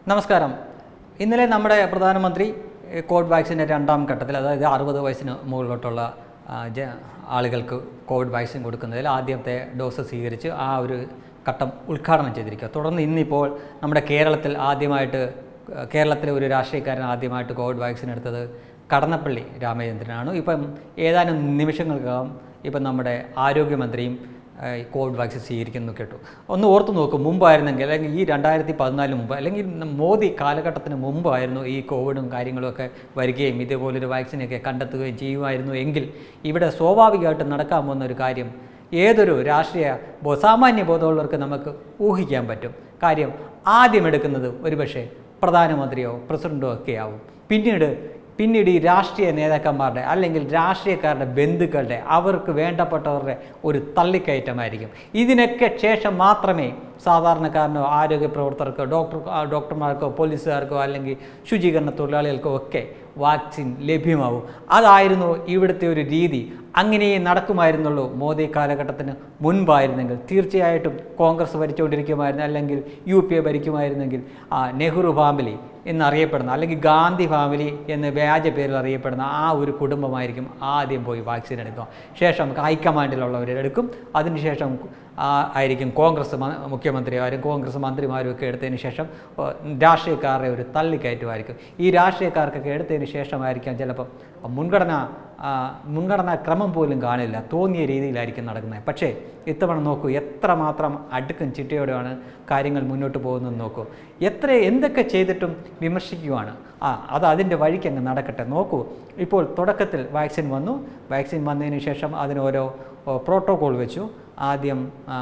നമസ്കാരം ഇന്നലെ നമ്മുടെ പ്രധാനമന്ത്രി ഏ, കോവിഡ് വാക്സിൻ്റെ രണ്ടാം ഘട്ടത്തിൽ അതായത് അറുപത് വയസ്സിന് മുകളിലോട്ടുള്ള ആ, ജ ആളുകൾക്ക് കോവിഡ് വാക്സിൻ കൊടുക്കുന്നതിൽ ആദ്യത്തെ ഡോസ് സ്വീകരിച്ച് ആ ഒരു ഘട്ടം ഉദ്ഘാടനം ചെയ്തിരിക്കുക തുടർന്ന് ഇന്നിപ്പോൾ നമ്മുടെ കേരളത്തിൽ ആദ്യമായിട്ട് ഏ, കേരളത്തിലെ ഒരു രാഷ്ട്രീയക്കാരൻ ആദ്യമായിട്ട് കോവിഡ് വാക്സിൻ എടുത്തത് കടന്നപ്പള്ളി രാമചന്ദ്രനാണ് ഇപ്പം ഏതാനും നിമിഷങ്ങൾക്കകം ഇപ്പം നമ്മുടെ ആരോഗ്യമന്ത്രിയും ഏഹ്, ഈ കോവിഡ് വാക്സിൻ സ്വീകരിക്കുന്നു കേട്ടു ഒന്ന് ഓർത്ത് നോക്കും മുമ്പായിരുന്നെങ്കിൽ അല്ലെങ്കിൽ ഈ രണ്ടായിരത്തി പതിനാലിന് മുമ്പ് അല്ലെങ്കിൽ മോദി കാലഘട്ടത്തിന് മുമ്പായിരുന്നു ഈ കോവിഡും കാര്യങ്ങളുമൊക്കെ വരികയും ഇതേപോലൊരു വാക്സിനൊക്കെ കണ്ടെത്തുകയും ചെയ്യുമായിരുന്നു എങ്കിൽ ഇവിടെ സ്വാഭാവികമായിട്ടും നടക്കാൻ പോകുന്ന ഒരു കാര്യം ഏതൊരു രാഷ്ട്രീയ ബോ- സാമാന്യ ബോധമുള്ളവർക്ക് നമുക്ക് ഊഹിക്കാൻ പറ്റും കാര്യം ആദ്യം എടുക്കുന്നത് ഒരുപക്ഷെ പ്രധാനമന്ത്രിയോ പ്രസിഡൻറ്റോ ഒക്കെ ആവും പിന്നീട് പിന്നീട് ഈ രാഷ്ട്രീയ നേതാക്കന്മാരുടെ അല്ലെങ്കിൽ രാഷ്ട്രീയക്കാരുടെ ബന്ധുക്കളുടെ അവർക്ക് വേണ്ടപ്പെട്ടവരുടെ ഒരു തള്ളിക്കയറ്റമായിരിക്കും ഇതിനൊക്കെ ശേഷം മാത്രമേ സാധാരണക്കാരനോ ആരോഗ്യ പ്രവർത്തകർക്കോ ഡോക്ടർ ആ, ഡോക്ടർമാർക്കോ പോലീസുകാർക്കോ അല്ലെങ്കിൽ ശുചീകരണ തൊഴിലാളികൾക്കോ ഒക്കെ വാക്സിൻ ലഭ്യമാവും അതായിരുന്നു ഇവിടുത്തെ ഒരു രീതി അങ്ങനെ നടക്കുമായിരുന്നുള്ളൂ മോദി കാലഘട്ടത്തിന് മുൻപായിരുന്നെങ്കിൽ തീർച്ചയായിട്ടും കോൺഗ്രസ് ഭരിച്ചുകൊണ്ടിരിക്കുമായിരുന്നു അല്ലെങ്കിൽ യു പി എ ഭരിക്കുമായിരുന്നെങ്കിൽ ആ നെഹ്റു ഫാമിലി എന്നറിയപ്പെടുന്ന അല്ലെങ്കിൽ ഗാന്ധി ഫാമിലി എന്ന് വ്യാജ പേരിൽ അറിയപ്പെടുന്ന ആ ഒരു കുടുംബമായിരിക്കും ആദ്യം പോയി വാക്സിൻ എടുക്കുക ശേഷം ഹൈക്കമാൻഡിലുള്ളവർ എടുക്കും അതിനുശേഷം ആ, ആയിരിക്കും കോൺഗ്രസ് മ- മുഖ്യമന്ത്രിമാരും കോൺഗ്രസ് മന്ത്രിമാരും ഒക്കെ എടുത്തതിന് ശേഷം ഓ, രാഷ്ട്രീയക്കാരുടെ ഒരു തള്ളിക്കയറ്റമായിരിക്കും ഈ രാഷ്ട്രീയക്കാർക്കൊക്കെ എടുത്തതിന് ശേഷമായിരിക്കാം ചിലപ്പം മുൻഗണന ആ, മുൻഗണനാ ക്രമം പോലും കാണില്ല തോന്നിയ രീതിയിലായിരിക്കും നടക്കുന്നത് പക്ഷേ ഇത്തവണ നോക്കൂ എത്രമാത്രം അടുക്കും ചിട്ടയോടെയാണ് കാര്യങ്ങൾ മുന്നോട്ട് പോകുന്നത് നോക്കൂ എത്ര എന്തൊക്കെ ചെയ്തിട്ടും വിമർശിക്കുവാണ് ആ അത് അതിൻ്റെ വഴിക്ക് അങ്ങ് നടക്കട്ടെ നോക്കൂ ഇപ്പോൾ തുടക്കത്തിൽ വാക്സിൻ വന്നു വാക്സിൻ വന്നതിന് ശേഷം അതിന് ഓരോ പ്രോട്ടോകോൾ വെച്ചു ആദ്യം ആ,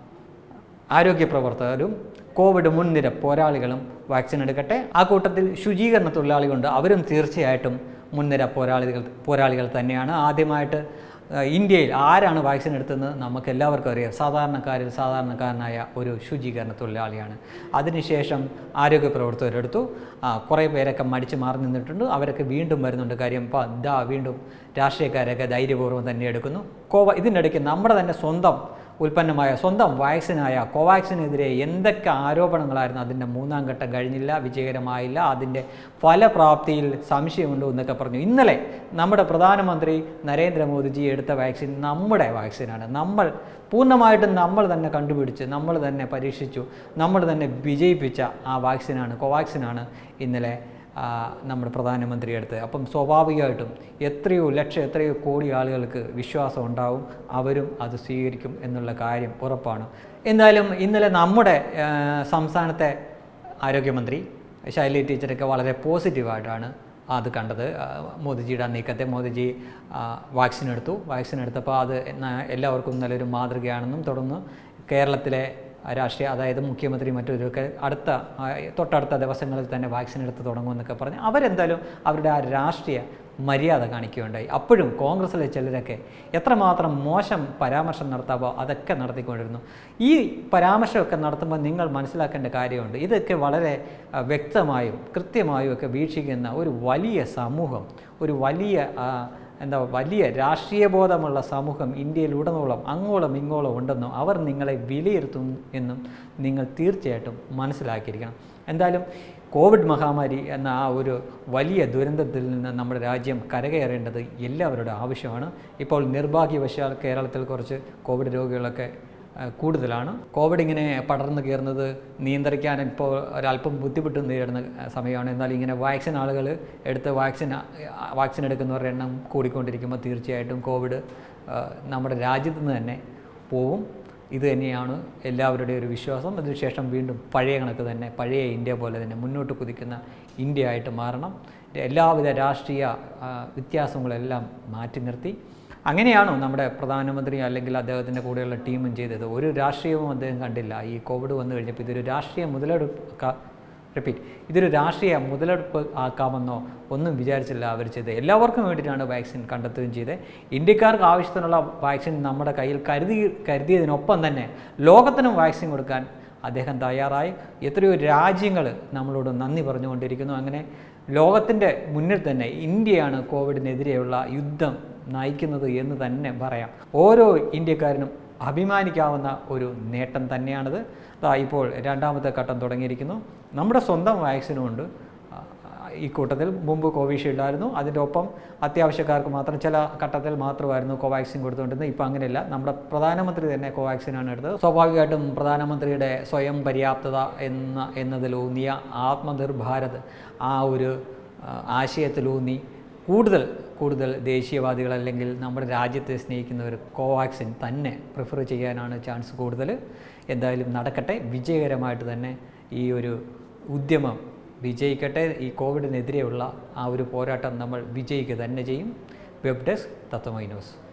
ആരോഗ്യ പ്രവർത്തകരും കോവിഡ് മുൻനിര പോരാളികളും വാക്സിൻ എടുക്കട്ടെ ആ കൂട്ടത്തിൽ ശുചീകരണ തൊഴിലാളികളുണ്ട് അവരും തീർച്ചയായിട്ടും മുൻനിര പോരാളികൾ പോരാളികൾ തന്നെയാണ് ആദ്യമായിട്ട് ആ, ഇന്ത്യയിൽ ആരാണ് വാക്സിൻ എടുത്തതെന്ന് നമുക്ക് എല്ലാവർക്കും അറിയാം സാധാരണക്കാരിൽ സാധാരണക്കാരനായ ഒരു ശുചീകരണ തൊഴിലാളിയാണ് അതിനുശേഷം ആരോഗ്യ പ്രവർത്തകരെടുത്തു ആ, കുറേ പേരൊക്കെ മടിച്ച് മാറി നിന്നിട്ടുണ്ട് അവരൊക്കെ വീണ്ടും വരുന്നുണ്ട് കാര്യം ഇപ്പോൾ ഇതാ വീണ്ടും രാഷ്ട്രീയക്കാരൊക്കെ ധൈര്യപൂർവ്വം തന്നെ എടുക്കുന്നു കോവ ഇതിൻ്റെ ഇടയ്ക്ക് നമ്മുടെ തന്നെ സ്വന്തം ഉൽപ്പന്നമായ സ്വന്തം വാക്സിനായ കോവാക്സിനെതിരെ എന്തൊക്കെ ആരോപണങ്ങളായിരുന്നു അതിൻ്റെ മൂന്നാം ഘട്ടം കഴിഞ്ഞില്ല വിജയകരമായില്ല അതിൻ്റെ ഫലപ്രാപ്തിയിൽ സംശയമുണ്ടോ എന്നൊക്കെ പറഞ്ഞു ഇന്നലെ നമ്മുടെ പ്രധാനമന്ത്രി നരേന്ദ്രമോദിജി എടുത്ത വാക്സിൻ നമ്മുടെ വാക്സിനാണ് നമ്മൾ പൂർണ്ണമായിട്ടും നമ്മൾ തന്നെ കണ്ടുപിടിച്ച് നമ്മൾ തന്നെ പരീക്ഷിച്ചു നമ്മൾ തന്നെ വിജയിപ്പിച്ച ആ വാക്സിനാണ് കോവാക്സിനാണ് ഇന്നലെ ആ, നമ്മുടെ പ്രധാനമന്ത്രി എടുത്തത് അപ്പം സ്വാഭാവികമായിട്ടും എത്രയോ ലക്ഷം എത്രയോ കോടി ആളുകൾക്ക് വിശ്വാസം ഉണ്ടാവും അവരും അത് സ്വീകരിക്കും എന്നുള്ള കാര്യം ഉറപ്പാണ് എന്തായാലും ഇന്നലെ നമ്മുടെ ആ, സംസ്ഥാനത്തെ ആരോഗ്യമന്ത്രി ശൈലി ടീച്ചറൊക്കെ വളരെ പോസിറ്റീവായിട്ടാണ് അത് കണ്ടത് ആ, മോദിജിയുടെ ആ നീക്കത്തെ മോദിജി ആ, വാക്സിൻ എടുത്തു വാക്സിൻ എടുത്തപ്പോൾ അത് ന- എല്ലാവർക്കും നല്ലൊരു മാതൃകയാണെന്നും തുടർന്ന് കേരളത്തിലെ രാഷ്ട്രീയ അതായത് മുഖ്യമന്ത്രി മറ്റൊരുക്കെ അടുത്ത ആ, തൊട്ടടുത്ത ദിവസങ്ങളിൽ തന്നെ വാക്സിൻ എടുത്ത് തുടങ്ങുമെന്നൊക്കെ പറഞ്ഞ് അവരെന്തായാലും അവരുടെ ആ രാഷ്ട്രീയ മര്യാദ കാണിക്കുകയുണ്ടായി അപ്പോഴും കോൺഗ്രസ്സിലെ ചിലരൊക്കെ എത്രമാത്രം മോശം പരാമർശം നടത്താമോ അതൊക്കെ നടത്തിക്കൊണ്ടിരുന്നു ഈ പരാമർശമൊക്കെ നടത്തുമ്പോൾ നിങ്ങൾ മനസ്സിലാക്കേണ്ട കാര്യമുണ്ട് ഇതൊക്കെ വളരെ ആ, വ്യക്തമായും കൃത്യമായും ഒക്കെ വീക്ഷിക്കുന്ന ഒരു വലിയ സമൂഹം ഒരു വലിയ ആ, എന്താ വലിയ രാഷ്ട്രീയ ബോധമുള്ള സമൂഹം ഇന്ത്യയിലുടനീളം അങ്ങോളം ഇങ്ങോളം ഉണ്ടെന്നും അവർ നിങ്ങളെ വിലയിരുത്തും എന്നും നിങ്ങൾ തീർച്ചയായിട്ടും മനസ്സിലാക്കിയിരിക്കണം എന്തായാലും കോവിഡ് മഹാമാരി എന്ന ആ ഒരു വലിയ ദുരന്തത്തിൽ നിന്ന് നമ്മുടെ രാജ്യം കരകയറേണ്ടത് എല്ലാവരുടെ ആവശ്യമാണ് ഇപ്പോൾ നിർഭാഗ്യവശാൽ കേരളത്തിൽ കുറച്ച് കോവിഡ് രോഗികളൊക്കെ ആ, കൂടുതലാണ് കോവിഡ് ഇങ്ങനെ പടർന്നു കയറുന്നത് നിയന്ത്രിക്കാൻ ഇപ്പോൾ ഒരല്പം ബുദ്ധിമുട്ട് നേരിടുന്ന സമയമാണ് എന്നാൽ ഇങ്ങനെ വാക്സിൻ ആളുകൾ എടുത്ത് വാക്സിൻ വാക്സിൻ എടുക്കുന്നവരുടെ എണ്ണം കൂടിക്കൊണ്ടിരിക്കുമ്പോൾ തീർച്ചയായിട്ടും കോവിഡ് ആ, നമ്മുടെ രാജ്യത്ത് നിന്ന് തന്നെ പോവും ഇത് തന്നെയാണ് എല്ലാവരുടെയും ഒരു വിശ്വാസം അതിനുശേഷം വീണ്ടും പഴയ കണക്ക് തന്നെ പഴയ ഇന്ത്യ പോലെ തന്നെ മുന്നോട്ട് കുതിക്കുന്ന ഇന്ത്യ ആയിട്ട് മാറണം എല്ലാവിധ രാഷ്ട്രീയ ആ, വ്യത്യാസങ്ങളെല്ലാം മാറ്റി നിർത്തി അങ്ങനെയാണോ നമ്മുടെ പ്രധാനമന്ത്രി അല്ലെങ്കിൽ അദ്ദേഹത്തിൻ്റെ കൂടെയുള്ള ടീമും ചെയ്തത് ഒരു രാഷ്ട്രീയവും അദ്ദേഹം കണ്ടില്ല ഈ കോവിഡ് വന്നു കഴിഞ്ഞപ്പോൾ ഇതൊരു രാഷ്ട്രീയ മുതലെടുപ്പ് റിപ്പീറ്റ് ഇതൊരു രാഷ്ട്രീയ മുതലെടുപ്പ് ആക്കാമെന്നോ ഒന്നും വിചാരിച്ചില്ല അവർ ചെയ്തത് എല്ലാവർക്കും വേണ്ടിയിട്ടാണ് വാക്സിൻ കണ്ടെത്തുകയും ചെയ്തത് ഇന്ത്യക്കാർക്ക് ആവശ്യത്തിനുള്ള വാക്സിൻ നമ്മുടെ കയ്യിൽ കരുതി കരുതിയതിനൊപ്പം തന്നെ ലോകത്തിനും വാക്സിൻ കൊടുക്കാൻ അദ്ദേഹം തയ്യാറായി എത്രയോ രാജ്യങ്ങൾ നമ്മളോട് നന്ദി പറഞ്ഞുകൊണ്ടിരിക്കുന്നു അങ്ങനെ ലോകത്തിൻ്റെ മുന്നിൽ തന്നെ ഇന്ത്യയാണ് കോവിഡിനെതിരെയുള്ള യുദ്ധം നയിക്കുന്നത് എന്ന് തന്നെ പറയാം ഓരോ ഇന്ത്യക്കാരനും അഭിമാനിക്കാവുന്ന ഒരു നേട്ടം തന്നെയാണിത് ദാ ഇപ്പോൾ രണ്ടാമത്തെ ഘട്ടം തുടങ്ങിയിരിക്കുന്നു നമ്മുടെ സ്വന്തം വാക്സിനും ഉണ്ട് ആ, ഈ കൂട്ടത്തിൽ മുമ്പ് കോവിഷീൽഡ് ആയിരുന്നു അതിൻ്റെ ഒപ്പം അത്യാവശ്യക്കാർക്ക് മാത്രം ചില ഘട്ടത്തിൽ മാത്രമായിരുന്നു കോവാക്സിൻ കൊടുത്തുകൊണ്ടിരുന്നത് ഇപ്പോൾ അങ്ങനെയല്ല നമ്മുടെ പ്രധാനമന്ത്രി തന്നെ കോവാക്സിനാണ് എടുത്തത് സ്വാഭാവികമായിട്ടും പ്രധാനമന്ത്രിയുടെ സ്വയം പര്യാപ്തത എന്ന എന്നതിലൂന്നിയ ആത്മനിർഭർ ഭാരത് ആ ഒരു ആ, ആശയത്തിലൂന്നി കൂടുതൽ കൂടുതൽ ദേശീയവാദികൾ അല്ലെങ്കിൽ നമ്മുടെ രാജ്യത്തെ സ്നേഹിക്കുന്നവർ കോവാക്സിൻ തന്നെ പ്രിഫർ ചെയ്യാനാണ് ചാൻസ് കൂടുതൽ എന്തായാലും നടക്കട്ടെ വിജയകരമായിട്ട് തന്നെ ഈ ഒരു ഉദ്യമം വിജയിക്കട്ടെ ഈ കോവിഡിനെതിരെയുള്ള ആ ഒരു പോരാട്ടം നമ്മൾ വിജയിക്കുക തന്നെ ചെയ്യും വെബ് ഡെസ്ക് തത്വമൈ ന്യൂസ്